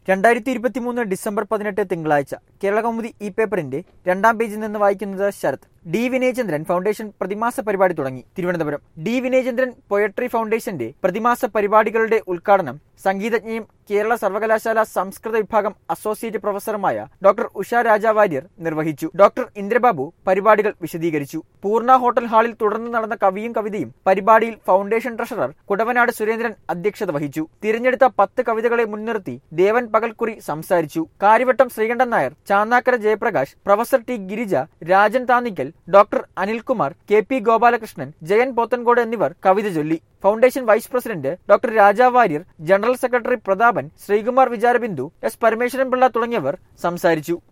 രണ്ടായിരത്തി ഇരുപത്തിമൂന്ന് ഡിസംബർ പതിനെട്ട് തിങ്കളാഴ്ച കേരളകൗമുദി ഈ പേപ്പറിന്റെ രണ്ടാം പേജിൽ നിന്ന് വായിക്കുന്നത് ശരത് ഡി വിനയചന്ദ്രൻ ഫൗണ്ടേഷൻ പ്രതിമാസ പരിപാടി തുടങ്ങി തിരുവനന്തപുരം ഡി വിനയചന്ദ്രൻ പൊയട്രി ഫൗണ്ടേഷന്റെ പ്രതിമാസ പരിപാടികളുടെ ഉദ്ഘാടനം സംഗീതജ്ഞയും കേരള സർവകലാശാല സംസ്കൃത വിഭാഗം അസോസിയേറ്റ് പ്രൊഫസറുമായ ഡോക്ടർ ഉഷ രാജ വാര്യർ നിർവഹിച്ചു ഡോക്ടർ ഇന്ദ്രബാബു പരിപാടികൾ വിശദീകരിച്ചു പൂർണ്ണ ഹോട്ടൽ ഹാളിൽ തുടർന്ന് നടന്ന കവിയും കവിതയും പരിപാടിയിൽ ഫൗണ്ടേഷൻ ട്രഷറർ കുടവനാട് സുരേന്ദ്രൻ അധ്യക്ഷത വഹിച്ചു തിരഞ്ഞെടുത്ത പത്ത് കവിതകളെ മുൻനിർത്തി ദേവൻ പകൽക്കുറി സംസാരിച്ചു Kariavattom Sreekantan Nair Channakkara Jayaprakash professor T Girija Rajan Thannikkal doctor Anilkumar K P Gopalakrishnan Jayan Pothencode എന്നിവർ കവിത ചൊല്ലി foundation vice president doctor Raja Warrier general secretary Prathapan Sreekumar Vicharabindu S Parameswaran Pillai തുടങ്ങിയവർ സംസാരിച്ചു